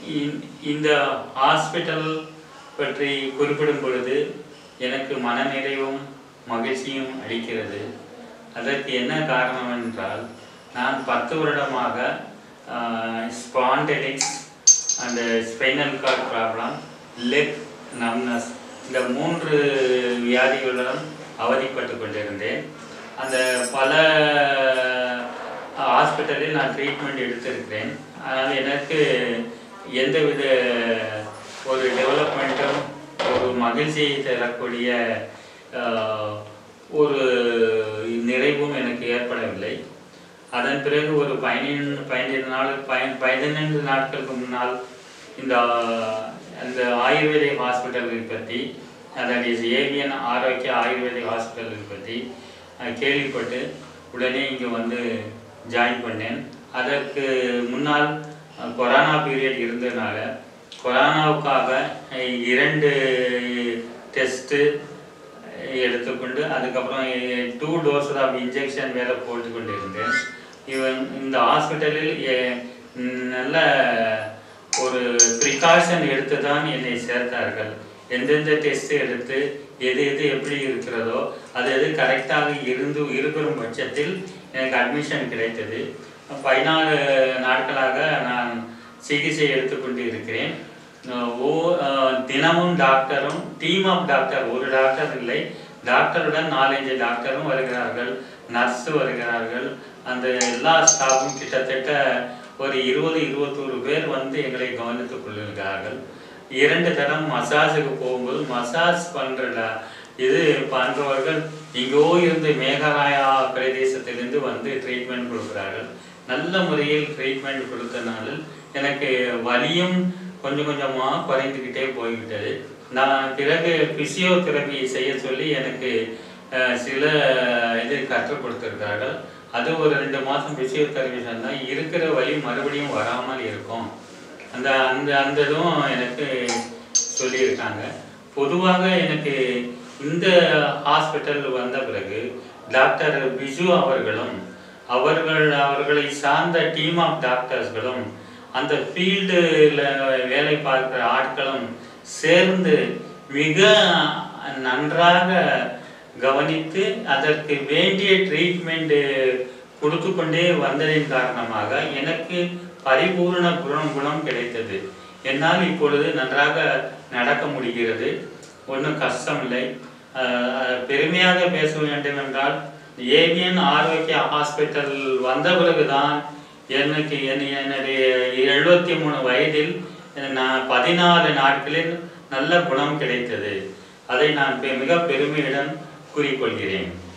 இ- இந்த ஹாஸ்பிட்டல் பற்றி குறிப்பிடும் பொழுது எனக்கு மனநிறைவும் மகிழ்ச்சியும் அளிக்கிறது அதற்கு என்ன காரணம் என்றால் நான் பத்து வருடமாக ஸ்பாண்டலிக்ஸ் அந்த spinal cord problem leg numbness இந்த மூன்று வியாதிகளுடன் அவதிப்பட்டு கொண்டிருந்தேன் அந்த பல ஹாஸ்பிட்டலில் நான் ட்ரீட்மெண்ட் எடுத்திருக்கிறேன் அதனால் எனக்கு எந்தவித ஒரு டெவலப்மெண்ட்டும் ஒரு மகிழ்ச்சியை தரக்கூடிய ஆஹ், ஒரு நிறைவும் எனக்கு ஏற்படவில்லை அதன் பிறகு ஒரு பதினைந்து பதினைந்து நாள் பய பதினைந்து நாட்களுக்கு முன்னால் இந்த அந்த ஆயுர்வேதிக் ஹாஸ்பிட்டல்களை பற்றி அதாவது ஏவியன் ஆரோக்கிய ஆயுர்வேதிக் ஹாஸ்பிட்டல்களை பற்றி அஹ், கேள்விப்பட்டு உடனே இங்கே வந்து ஜாயின் பண்ணேன் அதற்கு முன்னால் அஹ், கொரோனா பீரியட் இருந்ததுனால கொரோனாவுக்காக அஹ், இரண்டு டெஸ்ட்டு எடுத்துக்கொண்டு அதுக்கப்புறம் டூ டோஸ் ஆஃப் இன்ஜெக்ஷன் வேற போட்டு கொண்டு இருந்தேன் இவன் இந்த ஹாஸ்பிட்டலில் எ- நல்ல ஒரு ப்ரிகாஷன் எடுத்து தான் என்னை சேர்த்தார்கள் எந்தெந்த டெஸ்ட் எடுத்து எது எது எப்படி இருக்கிறதோ அது எது கரெக்டாக இருந்து இருக்கிற பட்சத்தில் எனக்கு அட்மிஷன் கிடைத்தது பதினாலு நாட்களாக நான் சிகிச்சை எடுத்துக்கொண்டு இருக்கிறேன் அஹ் ஓ அஹ் தினமும் டாக்டரும் டீம் ஆஃப் டாக்டர் ஒரு டாக்டர் இல்லை டாக்டருடன் நாலஞ்சு டாக்டரும் வருகிறார்கள் நர்ஸ் வருகிறார்கள் அந்த எல்லா ஸ்டாஃபும் கிட்டத்தட்ட ஒரு இருபது இருபத்தோரு பேர் வந்து எங்களை கவனித்துக் கொள்கிறார்கள் இரண்டு தரம் மசாஜுக்கு போகும்போது மசாஜ் பண்ணுற இது பண்றவர்கள் எங்கோ இருந்து மேகாலயா பிரதேசத்திலிருந்து வந்து ட்ரீட்மெண்ட் கொடுக்கிறார்கள் நல்ல முறையில் ட்ரீட்மெண்ட் கொடுத்தனால எனக்கு வலியும் கொஞ்சம் கொஞ்சமாக குறைந்துக்கிட்டே போய்விட்டது நான் பிறகு பிசியோதெரபி செய்ய சொல்லி எனக்கு அஹ், சில இது கற்றுக் கொடுத்திருக்கார்கள் அது ஒரு ரெண்டு மாதம் பிசியோதெரபி சொன்னால் இருக்கிற வலி மறுபடியும் வராமல் இருக்கும் அந்த அந்த அந்த இதுவும் எனக்கு சொல்லியிருக்காங்க பொதுவாக எனக்கு இந்த ஹாஸ்பிட்டல் வந்த பிறகு டாக்டர் பிஜு அவர்களும் அவர்கள் அவர்களை சார்ந்த டீம் ஆஃப் டாக்டர்ஸ்களும் அந்த ஃபீல்டில் வேலை பார்க்குற ஆட்களும் சேர்ந்து மிக நன்றாக கவனித்து அதற்கு வேண்டிய ட்ரீட்மெண்ட்டு கொடுத்து கொண்டே வந்ததின் காரணமாக எனக்கு பரிபூர்ண குணம் குணம் கிடைத்தது என்னால் இப்பொழுது நன்றாக நடக்க முடிகிறது ஒன்றும் கஷ்டமில்லை அஹ், பெருமையாக பேச வேண்டும் என்றால் ஏவியன் ஆரோக்கிய ஹாஸ்பிட்டல் வந்த பிறகுதான் எனக்கு என் என்னுடைய எழுபத்தி மூணு வயதில் நான் பதினாலு நாட்களில் நல்ல குணம் கிடைத்தது அதை நான் பெ- மிக பெருமையுடன் கூறிக்கொள்கிறேன்